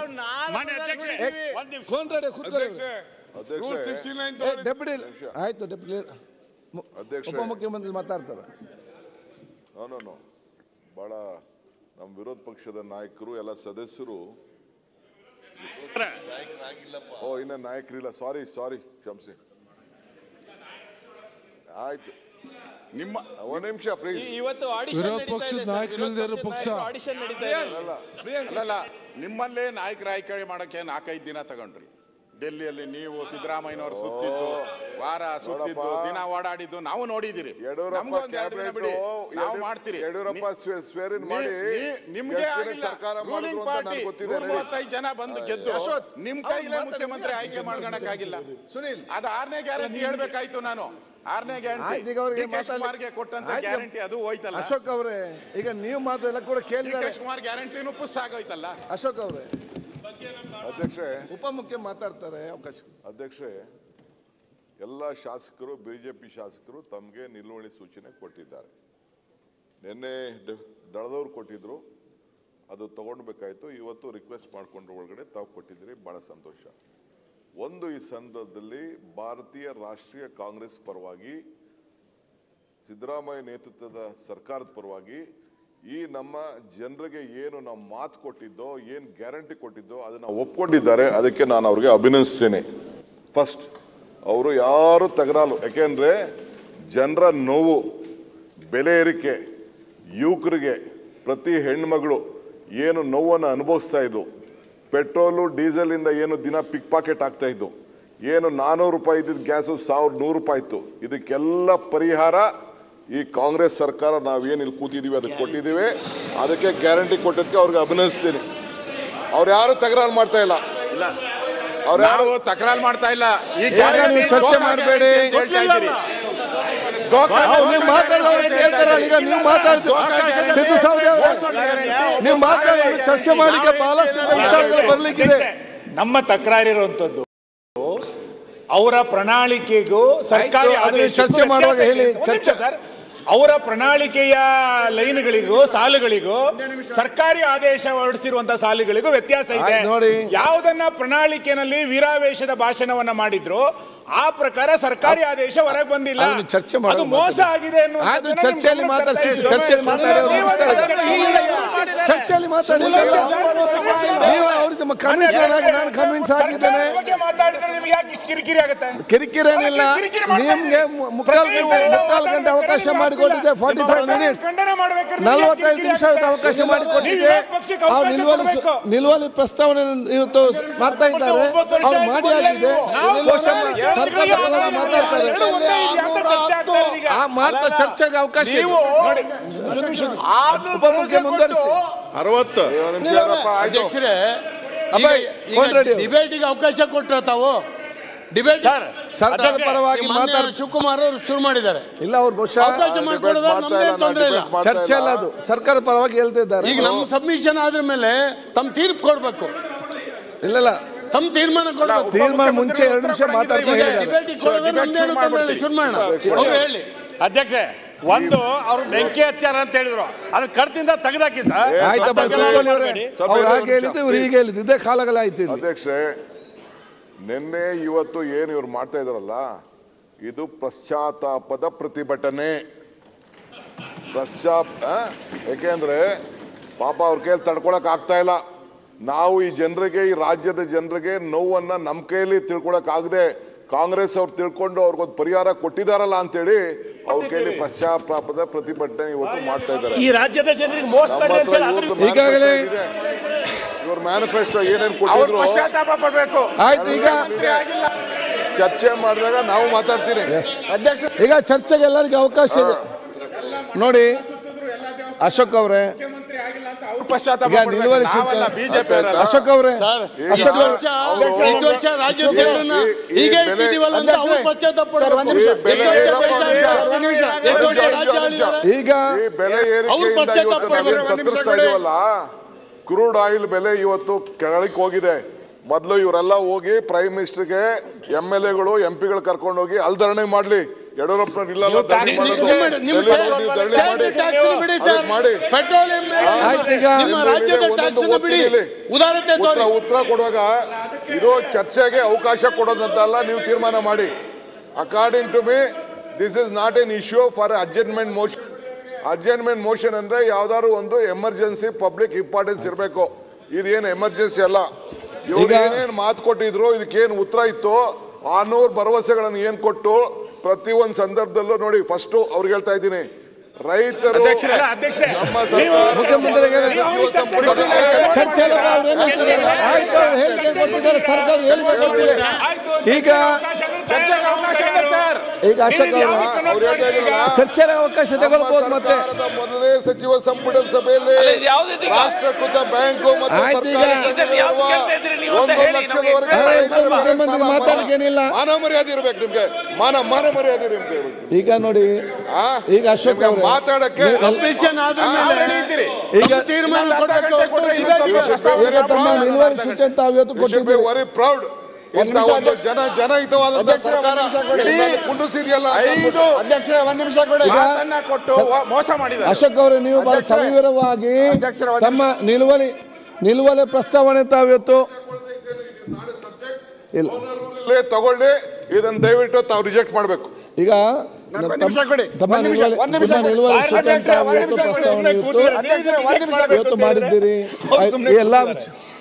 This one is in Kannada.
ಮಾನ್ಯ ಅಧ್ಯಕ್ಷೆ ಏ, ಒಂದ್ ನಿಮಿಷ ಕೋನ್ರಾಡೆ ಕೂತ್ಕೊಳ್ಳಿ ಅಧ್ಯಕ್ಷೆ ಏ, ಡೆಪ್ಯೂಟಿ ಆಯ್ತು ಡೆಪ್ಯೂಟಿ ಮು- ಅಧ್ಯಕ್ಷೆ. ಉಪಮುಖ್ಯಮಂತ್ರಿ ಮಾತಾಡ್ತಾರೆ ನೋ ನೋ ಭಾಳ ನಮ್ಮ ವಿರೋಧ ಪಕ್ಷದ ನಾಯಕರು ಎಲ್ಲ ಸದಸ್ಯರು ಓ ಇನ್ನ ನಾಯಕರಿಲ್ಲ ಸಾರಿ ಸಾರಿ ಕ್ಷಮಿಸಿ ಆಯ್ತು ನಿಮ್ಮ ಒಂದ್ ನಿಮಿಷ ಪ್ಲೀಸ್ ಇವತ್ತು audition ವಿರೋಧ ನಡೀತಾ ಪಕ್ಷದ ಇದೆ ಸರ್. ನಾಯಕರು ಇಲ್ದೇ ಇರೋ ವಿರೋಧ ಪಕ್ಷ. ನಾಯಕರು audition ನಡೀತಾ ಇದೆ. ಅಲ್ಲಲ್ಲ ನಿಮ್ಮಲ್ಲೇ ನಾಯಕರ ಆಯ್ಕೆ ಮಾಡಕ್ಕೆ ನಾಲ್ಕೈದು ದಿನ ತಗೊಂಡ್ರಿ ಡೆಲ್ಲಿಯಲ್ಲಿ ನೀವು ಸಿದ್ದರಾಮಯ್ಯನವರು ಸುತ್ತಿದ್ದು ವಾರ ಸುತ್ತಿದ್ದು ನೋಡಪ್ಪ. ದಿನ ಓಡಾಡಿದ್ದು ನಾವು ನೋಡಿದಿರಿ ಯಡಿಯೂರಪ್ಪ ನಮ್ಗೂ ಒಂದ್ ಎರಡು ದಿನ ಬಿಡಿ ಕ್ಯಾಬಿನೆಟ್ ನಾವು ಮಾಡ್ತೀರಿ ಯಡಿಯೂರಪ್ಪ ಸ್ವೆ- ಸ್ವೇರಿನ್ ಮಾಡಿ ನಿಮ್ಗೆ ಎಷ್ಟು ದಿನ ಆಗಿಲ್ಲ ಸರ್ಕಾರ ರೂಲಿಂಗ್ ಮಾಡಿದ್ರು ಅಂತ ಪಾರ್ಟಿ ನನಗೆ ಗೊತ್ತಿದೆ ನೂರ ಹೇಳಿ. ಮೂವತ್ತೈದು ಜನ ಬಂದು ಗೆದ್ದು ಅಶ್ವಥ್, ನಿಮ್ ಅವ್ರು ಕೈಲೇ ಮಾತಾಡಿ, ಮುಖ್ಯಮಂತ್ರಿ ಆಯ್ಕೆ ಮಾಡ್ಕೊಳಕ್ಕಾಗಿಲ್ಲ ಸುನೀಲ್ ಅದು ಆರನೇ ಗ್ಯಾರಂಟಿ ಹೇಳ್ಬೇಕಾಯ್ತು ನಾನು ಆರನೇ ಆಯ್ತು, ಗ್ಯಾರಂಟಿ ಈಗ ಅವ್ರಿಗೆ ಡಿ ಕೆ ಮಾತಾಡಿ- ಶಿವಕುಮಾರ್ಗೆ ಕೊಟ್ಟಂತ ಆಯ್ತು. ಗ್ಯಾರಂಟಿ ಅದು ಹೋಯ್ತಲ್ಲ ಅಶೋಕ್ ಅವರೇ ಈಗ ನೀವು ಮಾತು ಎಲ್ಲ ಕೂಡ ಡಿ ಕೇಳಿದ್ದಾರೆ ಕೆ ಶಿವಕುಮಾರ್ ಗ್ಯಾರಂಟಿನೂ ಪುಸ್ ಆಗೋಯ್ತಲ್ಲ ಅಶೋಕ್ ಅವರೇ ಅಧ್ಯಕ್ಷೆ ಉಪಮುಖ್ಯ ಮಾತಾಡ್ತಾರೆ ಅವಕಾಶ ಅಧ್ಯಕ್ಷೆ ಎಲ್ಲ ಶಾಸಕರು ಬಿಜೆಪಿ ಶಾಸಕರು ತಮಗೆ ನಿಲುವಳಿ ಸೂಚನೆ ಕೊಟ್ಟಿದ್ದಾರೆ ನಿನ್ನೆ ಡ- ದಳದವ್ರು ಕೊಟ್ಟಿದ್ರು ಅದು ತಗೊಂಡ್ಬೇಕಾಯ್ತು ಇವತ್ತು ರಿಕ್ವೆಸ್ಟ್ ಮಾಡ್ಕೊಂಡ್ರ ಒಳಗಡೆ ತಾವು ಕೊಟ್ಟಿದ್ದೀರಿ ಬಹಳ ಸಂತೋಷ ಒಂದು ಈ ಸಂದರ್ಭದಲ್ಲಿ ಭಾರತೀಯ ರಾಷ್ಟ್ರೀಯ ಕಾಂಗ್ರೆಸ್ ಪರವಾಗಿ ಸಿದ್ದರಾಮಯ್ಯ ನೇತೃತ್ವದ ಸರ್ಕಾರದ ಪರವಾಗಿ ಈ ನಮ್ಮ ಜನರಿಗೆ ಏನು ನಾವು ಮಾತು ಕೊಟ್ಟಿದ್ದೋ ಏನು ಗ್ಯಾರಂಟಿ ಕೊಟ್ಟಿದ್ದೋ ಅದನ್ನು ಒಪ್ಕೊಂಡಿದ್ದಾರೆ ಅದಕ್ಕೆ ನಾನು ಅವ್ರಿಗೆ ಅಭಿನಂದಿಸ್ತೇನೆ ಫಸ್ಟ್ ಅವರು ಯಾರು ತಗರಾಲು ಯಾಕೆಂದ್ರೆ ಜನರ ನೋವು ಬೆಲೆ ಏರಿಕೆ ಯುವಕರಿಗೆ ಪ್ರತಿ ಹೆಣ್ಮಗಳು ಏನು ನೋವನ್ನು ಅನುಭವಿಸ್ತಾ ಇದ್ದು ಪೆಟ್ರೋಲು ಡೀಸೆಲಿಂದ ಏನು ದಿನ ಪಿಕ್ ಪಾಕೆಟ್ ಆಗ್ತಾ ಇದ್ದು ಏನು ನಾನ್ನೂರು ರೂಪಾಯಿ ಇದ್ದಿದ್ದು ಗ್ಯಾಸು ಸಾವಿರದ ನೂರು ರೂಪಾಯಿ ಇತ್ತು ಇದಕ್ಕೆಲ್ಲ ಪರಿಹಾರ ಈ ಕಾಂಗ್ರೆಸ್ ಸರ್ಕಾರ ನಾವೇನು ಇಲ್ಲಿ ಕೂತಿದ್ದೀವಿ ಅದಕ್ಕೆ ಕೊಟ್ಟಿದ್ದೀವಿ ಅದಕ್ಕೆ ಗ್ಯಾರಂಟಿ ಕೊಟ್ಟಿದ್ದಕ್ಕೆ ಅವ್ರಿಗೆ ಅಭಿನಂದಿಸ್ತೀನಿ ಅವ್ರು ಯಾರು ತಕರಾರು ಮಾಡ್ತಾ ಇಲ್ಲ ಅವ್ರು ಯಾರು ನಾವು ತಕರಾರು ಮಾಡ್ತಾ ಇಲ್ಲ ಈ ನೀವು ಗ್ಯಾರಂಟಿ ಚರ್ಚೆ ದೋಖಾ ಮಾಡ್ಬೇಡಿ. ಗ್ಯಾರಂಟಿ ಅಂತ ಹೇಳ್ತಾ ಇದ್ದೀರಿ. ದೋಖಾ- ಹೌದು, ನೀವು ದೋಖಾ ಮಾತಾಡೋರು ಗ್ಯಾರಂಟಿ ಹೇಳ್ತಾರೆ ಅಂತ ಈಗ ನೀವು ಮಾತಾಡ್ತೀರಿ ದೋಖಾ ಗ್ಯಾರಂಟಿ. ಸಿದ್ದು ಸೌದಿ ಅವರೇ, ಮೋಸ ಗ್ಯಾರಂಟಿ. ನೀವು ಮಾತಾಡೋರು ಚರ್ಚೆ ಮಾಡಿ ಬಹಳಷ್ಟು ವಿಚಾರಗಳು ಬರ್ಲಿಕ್ಕಿದೆ ನಮ್ಮ ತಕರಾರಿರುವಂತದ್ದು ಅವರ ಪ್ರಣಾಳಿಕೆಗೂ ಸರ್ಕಾರಿ ಆಯ್ತು, ಅದನ್ನ ಆದೇಶಕ್ಕೂ ಚರ್ಚೆ ಮಾಡುವಾಗ ವ್ಯತ್ಯಾಸ ಹೇಳಿ, ಇದೆ. ಒಂದ್ ನಿಮಿಷ ಚರ್ಚೆ- ಸರ್ ಅವರ ಪ್ರಣಾಳಿಕೆಯ ಲೈನ್ಗಳಿಗೂ ಸಾಲುಗಳಿಗೂ ಸರ್ಕಾರಿ ಆದೇಶ ಹೊರಡಿಸಿರುವಂತಹ ಸಾಲುಗಳಿಗೂ ವ್ಯತ್ಯಾಸ ಇದೆ ಆಯ್ತು, ನೋಡಿ. ಯಾವುದನ್ನ ಪ್ರಣಾಳಿಕೆನಲ್ಲಿ ವೀರಾವೇಶದ ಭಾಷಣವನ್ನ ಮಾಡಿದ್ರು ಆ ಪ್ರಕಾರ ಸರ್ಕಾರಿ ಆದೇಶ ಹೊರಗೆ ಬಂದಿಲ್ಲ ಅದನ್ನ ಚರ್ಚೆ ಮಾಡೋದು ಅದು ಮೋಸ ಆಗಿದೆ ಅನ್ನುವಂಥದ್ದನ್ನ ಆಯ್ತು, ನಿಮ್ ಚರ್ಚೆಯಲ್ಲಿ ಗಮನಕ್ಕೆ ತರ್ತಾ ಮಾತಾಡ್ಸಿ, ಇದ್ದೀವಿ. ಚರ್ಚೆಯಲ್ಲಿ ಮಾತಾಡಿ ಅವ್ರು ನೀವು ಮುಗಿಸ್ತಾರೆ. ಚರ್ಚೆ- ಚರ್ಚೆಯಲ್ಲಿ ಮಾತಾಡಿ ನೀವು ಅವ್ರಿಗೆ ಕನ್ವಿನ್ಸ್ ಆಗಿ ನಾನು ಕನ್ವಿನ್ಸ್ ಆಗಿದ್ದೇನೆ ಸರ್ಕಾರದ ಬಗ್ಗೆ ಮಾತಾಡಿದ್ರೆ ನಿಮ್ಗೆ ಯಾಕೆ ಇಷ್ಟು ಕಿರಿಕಿರಿ ಆಗುತ್ತೆ ಕಿರಿಕಿರಿ ಏನಿಲ್ಲ ಕಿರಿಕಿರಿ ಮಾಡ್ತಾ ನಿಮ್ಗೆ ಇದ್ದೀರಿ. ಮುಕ್ಕಾಲು ಪ್ರತಿ ಗಂಟೆ ಸಲ ಮುಕ್ಕಾಲು ಗಂಟೆ ಅವಕಾಶ ಮಾತಾಡ್ತಾರೆ, ಮಾಡಿಕೊಟ್ಟಿದ್ದೆ ಫಾರ್ಟಿ ಫೈವ್ ಸರ್ಕಾರ ಮಿನಿಟ್ಸ್ ಖಂಡನೆ ಮಾಡ್ಬೇಕಾದ್ರೆ ನಿಮ್ಗೆ ನಲವತ್ತೈದು ಕಿರಿಕಿರಿ ನಿಮಿಷ ಆಗುತ್ತೆ. ಅವಕಾಶ ನೀವು ಮಾಡಿಕೊಟ್ಟಿದ್ದೆ ವಿರೋಧ ಪಕ್ಷಕ್ಕೆ ಅವ್ರು ಅವಕಾಶ ನಿಲುವಳಿ ಕೊಡ್ಬೇಕು. ನಿಲುವಳಿ ಪ್ರಸ್ತಾವನೆ ಇವತ್ತು ಮಾಡ್ತಾ ಇದ್ದಾರೆ ಒಂಬತ್ತು ವರ್ಷ ಅವ್ರು ಆಯ್ತು ಮಾಡಿ ಕೊಡ್ಲಿಲ್ಲ ಆಗಿದೆ ನೀವು. ನಾವು ಬಹುಶಃ ಎರಡು ಸರ್ಕಾರದ ತಿಂಗಳಿಗೆ ಪರವಾಗಿ ಮಾತಾಡ್ತಾರೆ ಎರಡು ಒಂದೇ ಇದೆ ಅಂತ ಚರ್ಚೆ ಆಗ್ತಾ ಇದೆ ಈಗ. ಆ ಮಾತ್ರ ಚರ್ಚೆಗೆ ಅವಕಾಶ ಇದೆ. ನೀವು ನೋಡಿ, ಉಪಮುಖ್ಯ ಮುಂದುವರಿಸಿ ಅರವತ್ತು ಆಯ್ತು ಅಧ್ಯಕ್ಷರೇ ಅಭಯ್, ಫೋನ್ ರೆಡಿ. ಡಿಬೇಟಿಗೆ ಅವಕಾಶ ಕೊಟ್ರ ತಾವು ಡಿಬೇಟ್ ಸರ್ಕಾರದ ಪರವಾಗಿ ಮಾತಾಡ ಶಿವಕುಮಾರ್ ಅವರು ಶುರು ಮಾಡಿದ್ದಾರೆ ಇಲ್ಲ ಅವ್ರು ಬಹುಶಃ ಅವಕಾಶ ಮಾಡಿಕೊಡೋದು ನಮ್ದೇನು ತೊಂದರೆ ಇಲ್ಲ ಚರ್ಚೆ ಅಲ್ಲ ಅದು ಸರ್ಕಾರ ಪರವಾಗಿ ಹೇಳ್ತಿದ್ದಾರೆ ಈಗ ನಮ್ಮ ಸಬ್ಮಿಷನ್ ಆದ್ರ ಮೇಲೆ ತಮ್ಮ ತೀರ್ಪು ಕೊಡ್ಬೇಕು ಇಲ್ಲ ಇಲ್ಲ ತಮ್ಮ ತೀರ್ಮಾನ ಕೊಡ್ಬೇಕು ತೀರ್ಮಾನ ಮುಂಚೆ ಎರಡು ನಿಮಿಷ ಮಾತಾಡ್ತಾ ಈಗ ಹೇಳಿದ್ದಾರೆ ಡಿಬೇಟಿಗೆ ಕೊಡೋದು ನಮ್ದೇನು ತೊಂದರೆ ಇಲ್ಲ ಶುರು ಮಾಡೋಣ ಹೋಗಿ ಹೇಳಿ ಅಧ್ಯಕ್ಷೆ ಒಂದು ಅವ್ರು ಬೆಂಕಿ ಹಚ್ಚಾರ ಅಂತ ಹೇಳಿದ್ರು ಅದನ್ನ ಕಡ್ತಿಂದ ತೆಗೆದಾಕಿ ಸರ್ ಆಯ್ತಪ್ಪ ಕೂತ್ಕೊಳ್ಳಿ ಅವ್ರೆ. ಅವ್ರು ಹಾಗೆ ಹೇಳಿದ್ದು ಇವ್ರು ಹೀಗೆ ಹೇಳಿದ್ದು ಇದೇ ಕಾಲಗಳ ಆಯ್ತು ಇಲ್ಲಿ. ಅಧ್ಯಕ್ಷೆ ನಿನ್ನೆ ಇವತ್ತು ಏನು ಇವ್ರು ಮಾಡ್ತಾ ಇದಾರಲ್ಲ ಇದು ಪಶ್ಚಾತ್ತಾಪದ ಪ್ರತಿಭಟನೆ ಪಶ್ಚಾತ್ ಆ? ಯಾಕೆಂದ್ರೆ ಪಾಪ ಅವ್ರ ಕೈಯಲ್ಲಿ ತಡ್ಕೊಳಕ್ ಆಗ್ತಾ ಇಲ್ಲ ನಾವು ಈ ಜನರಿಗೆ ಈ ರಾಜ್ಯದ ಜನರಿಗೆ ನೋವನ್ನ ನಮ್ಮ ಕೈಯಲ್ಲಿ ತಿಳ್ಕೊಳಕ್ ಆಗದೆ ಕಾಂಗ್ರೆಸ್ ಅವ್ರು ತಿಳ್ಕೊಂಡು ಅವ್ರಿಗೊಂದು ಪರಿಹಾರ ಕೊಟ್ಟಿದಾರಲ್ಲ ಅಂತೇಳಿ ಅವ್ರ ಕೈಯಲ್ಲಿ ಪಶ್ಚಾತ್ತಾಪದ ಪ್ರತಿಭಟನೆ ಇವತ್ತು ಮಾಡ್ತಾ ಇದ್ದಾರೆ ಈ ರಾಜ್ಯದ ಜನರಿಗೆ ಮೋಸ ನಮ್ಮ ಮಾಡಿ ಹತ್ರ ಅಂತ ಇವ್ರದ್ದು ಈಗಾಗಲೇ- manifesto ಇದೆ. ಇವ್ರ ಮ್ಯಾನಿಫೆಸ್ಟೋ ಏನೇನು ಅವ್ರು ಕೊಟ್ಟಿದ್ರು ಪಶ್ಚಾತ್ತಾಪ ಪಡ್ಬೇಕು ಆಯ್ತು ಈಗ ಮಂತ್ರಿ ಆಗಿಲ್ಲ ಚರ್ಚೆ ಮಾಡಿದಾಗ ನಾವು ಮಾತಾಡ್ತೀನಿ ಈಗ ಚರ್ಚೆಗೆ ಎಲ್ಲರಿಗೂ ಅವಕಾಶ ಇದೆ ನೋಡಿ ಅಶೋಕ್ ಅವರೇ ಮುಖ್ಯಮಂತ್ರಿ ಆಗಿಲ್ಲ ಅಂತ ಅವ್ರು ಪಶ್ಚಾತ್ತಾಪ ಈಗ ಪಡ್ಬೇಕು. ನಿಲುವಳಿ ನಾವಲ್ಲ ಸೂಚನೆ- ಬಿಜೆಪಿ ಅವರಲ್ಲ ಅಶೋಕ್ ಅವರೇ ಇಷ್ಟು ಅಶೋಕ್ ವರ್ಷ ಅವರೇ ಇಷ್ಟು ವರ್ಷ ರಾಜ್ಯದ ಜನರನ್ನ ಈ- ಈ ಹೀಗೆ ಬೆಲೆ- ಇಟ್ಟಿದೀವಲ್ಲ ಅಂತ ಅವ್ರು ಪಶ್ಚಾತ್ತಾಪ ಪಡ್ಬೇಕು. ಈ ಬೆಲೆ ಎಷ್ಟು ವರ್ಷ ಏನಪ್ಪ ದೇಶ ಅಂದ್ರೆ- ಆಳಿದ್ದಾರೆ? ಎಷ್ಟು ವರ್ಷ ರಾಜ್ಯ ಆಳಿದ್ದಾರೆ? ಈಗ ಈ ಬೆಲೆ ಅವ್ರು ಏರಿಕೆಯಿಂದ ಪಶ್ಚಾತ್ತಾಪ ಇವತ್ತು ನಾವೇನ್ ಪಡ್ಬೇಕು. ಕತ್ತರಿಸ್ತಾ ಇದೀವಲ್ಲ ಕ್ರೂಡ್ ಆಯಿಲ್ ಬೆಲೆ ಇವತ್ತು ಕೆಳಕ್ಕೆ ಹೋಗಿದೆ ಮೊದಲು ಇವರೆಲ್ಲ ಹೋಗಿ ಪ್ರೈಮ್ ಮಿನಿಸ್ಟರ್ಗೆ ಎಮ್ ಎಲ್ ಎಗಳು ಎಂ ಪಿಗಳು ಕರ್ಕೊಂಡು ಹೋಗಿ ಅಲ್ಧರಣೆ ಮಾಡ್ಲಿ ಯಡಿಯೂರಪ್ಪನವ್ರು ಇಲ್ಲಲ್ಲ ನೀವು ಧರಣಿ tax ಮಾಡೋದು. ನಿಮ್ಮ- ನಿಮ್ಮ ಡೆಲ್ಲಿಯಲ್ಲಿ ಹೋಗಿ ಧರಣಿ ಮಾಡಿ ಟ್ಯಾಕ್ಸ್ ಬಿಡಿ ಸರ್ ಅದಕ್ಕೆ ಮಾಡಿ ಪೆಟ್ರೋಲಿಯಂ ಮೇಲೆ ಆಯ್ತು ಈಗ. ನಿಮ್ಮ ರಾಜ್ಯದ ಒಂದೊಂದು ಟ್ಯಾಕ್ಸ್ ಬಿಡಿ ಒತ್ತಿಗೆ ಉದಾರತೆ ಉತ್ತರ ತೋರಿ ಉತ್ತರ ಕೊಡುವಾಗ ಇರೋ ಚರ್ಚೆಗೆ ಅವಕಾಶ ಕೊಡೋದಂತಲ್ಲ ನೀವು ತೀರ್ಮಾನ ಮಾಡಿ according to me this is not an issue for adjustment motion adjustment motion ಅಂದ್ರೆ ಯಾವ್ದಾದ್ರು ಒಂದು ಎಮರ್ಜೆನ್ಸಿ ಪಬ್ಲಿಕ್ ಇಂಪಾರ್ಟೆನ್ಸ್ ಇರಬೇಕು ಇದೇನು ಎಮರ್ಜೆನ್ಸಿ ಅಲ್ಲ ಇವ್ರು ಈಗ- ಏನೇನು ಮಾತು ಕೊಟ್ಟಿದ್ರು ಇದಕ್ಕೇನು ಉತ್ತರ ಇತ್ತು ಆನೂರು ಭರವಸೆಗಳನ್ನು ಏನ್ ಕೊಟ್ಟು ಪ್ರತಿ ಒಂದು ಸಂದರ್ಭದಲ್ಲೂ ನೋಡಿ ಫಸ್ಟ್ ಅವ್ರಿಗೆ ಹೇಳ್ತಾ ಇದ್ದೀನಿ ರೈತರು ಅಧ್ಯಕ್ಷರೇ, ಅಲ್ಲ, ಅಧ್ಯಕ್ಷರೇ, ನಮ್ಮ ನೀವು ಸರ್ಕಾರ ಮುಖ್ಯಮಂತ್ರಿಗೆ ಸಚಿವ ಸಂಪುಟದಲ್ಲಿ ಚರ್ಚೆ ಎಲ್ಲ ಅವ್ರು ಏನ್ ಹೇಳ್ತಾರೆ? ಆಯ್ತು ಅವ್ರು ಹೇಳಿಕೆ ಕೊಟ್ಟಿದ್ದಾರೆ ಸರ್ಕಾರ ಹೇಳಿಕೆ ಕೊಟ್ಟಿದೆ ಆಯ್ತು, ಈಗ ಚರ್ಚೆಗೆ ಅವಕಾಶ ಇದೆ ಸರ್. ಈಗ ಅಶೋಕ್ ನೀವು ಅವರು ಯಾವಾಗ ಅವ್ರು ಹೇಳ್ತಾ ಇದ್ರಲ್ಲ, ಚರ್ಚೆಗೆ ಅವಕಾಶ ತಗೊಳ್ಬಹುದು ಮತ್ತೆ ಸರ್ಕಾರದ ಮೊದಲನೇ ಸಚಿವ ಸಂಪುಟ ಸಭೆಯಲ್ಲಿ ಅಲ್ಲ, ಇದು ಯಾವ್ದಿದು ಈಗ? ರಾಷ್ಟ್ರೀಕೃತ ಬ್ಯಾಂಕು ಮತ್ತು ಆಯ್ತು ಈಗ. ಸರ್ಕಾರಿ ಇದನ್ನ ಯಾವ್ದು ಸಂಸ್ಥೆಗಳಿರುವ ಕೇಳ್ತಾ ಇದ್ರಿ ನೀವು ಅಂತ ಒಂದು ಹೇಳಿ, ನಮ್ಗೆ ಲಕ್ಷದವರೆಗೆ explain ಮಾಡಿ. ರೈತರ ಮುಖ್ಯಮಂತ್ರಿಗೆ ಬೆಳೆ ಸಾಲ ಮಾತಾಡ್ಲಿಕ್ಕೆ ಏನಿಲ್ಲ. ಮಾನ ಮರ್ಯಾದೆ ಇರ್ಬೇಕು ನಿಮ್ಗೆ ಮಾನ ಮಾನ ಮರ್ಯಾದೆ ನಿಮ್ಗೆ ಈಗ ನೋಡಿ ಆ? ಈಗ ಅಶೋಕ್ ನಿಮ್ಗೆ ಅವ್ರೆ, ಮಾತಾಡಕ್ಕೆ ಸಬ್ಮಿಷನ್ ಆದ ಮೇಲೆ ಈಗ ನಮ್ಮ ತೀರ್ಮಾನ ಇನ್ನೊಂದು ಅರ್ಧ ಕೊಡ್ಬೇಕು ಗಂಟೆ ಕೊಟ್ರೆ ಇನ್ನೊಂದು ಹೊರತು ಇವತ್ತು ಪ್ರಸ್ತಾವ ಈಗ ತಮ್ಮ ನಿಲುವರಿ ಸೂಚನೆ ತಾವು ಇವತ್ತು ಯು ಶುಡ್ ಬಿ ಕೊಟ್ಟಿದ್ದೀರಿ ವೆರಿ ಪ್ರೌಡ್ ಇಂಥ ಒಂದು ಜನ ಜನಹಿತವಾದಂತ ಸರ್ಕಾರ ಇಡೀ ಕುಂಡಿಸಿದೆಯಲ್ಲ ಅಂತ ಅಧ್ಯಕ್ಷರೇ ಒಂದ್ ನಿಮಿಷ ಕೊಡಿ ಮಾತನ್ನ ಕೊಟ್ಟು ವ- ಮೋಸ ಮಾಡಿದ್ದಾರೆ ಅಶೋಕ್ ಅವರು ನೀವು ಬಹಳ ಅಧ್ಯಕ್ಷರೇ, ಸವಿವರವಾಗಿ ಅಧ್ಯಕ್ಷರೇ, ಒಂದು ತಮ್ಮ ನಿಲುವಳಿ ನಿಲುವಳಿ ಪ್ರಸ್ತಾವನೆ ತಾವು ಇವತ್ತು ಇಲ್ಲ ಇಲ್ಲೇ ತಗೊಳ್ಳಿ ಇದನ್ನ ದಯವಿಟ್ಟು ತಾವು ರಿಜೆಕ್ಟ್ ಮಾಡಬೇಕು ಈಗ ಒಂದ್ ನಿಮಿಷ ಕೊಡಿ. ತಮ್ಮ ಒಂದ್ ನಿಮಿಷ, ನಿಲುವಳಿ ಒಂದ್ ನಿಮಿಷ ತಮ್ಮ ಕೊಡಿ. ನಿಲುವಳಿ ಸೂಚನೆ ಅಧ್ಯಕ್ಷರೇ, ತಾವು ಒಂದ್ ಇವತ್ತು ನಿಮಿಷ ಕೊಡಿ. ಪ್ರಸ್ತಾವನೆ ಸುಮ್ನೆ ಇವತ್ತು ಕೂತಿದ್ರೆ ನೀವು ಅಧ್ಯಕ್ಷರೇ, ಒಂದ್ ನಿಮಿಷ ಇವತ್ತು ಮಾಡಿದ್ದೀರಿ ಅವ್ರು ಆಯ್ತು, ಸುಮ್ನೆ ಈ ಎಲ್ಲಾ ಕೂತಿದ್ದಾರೆ.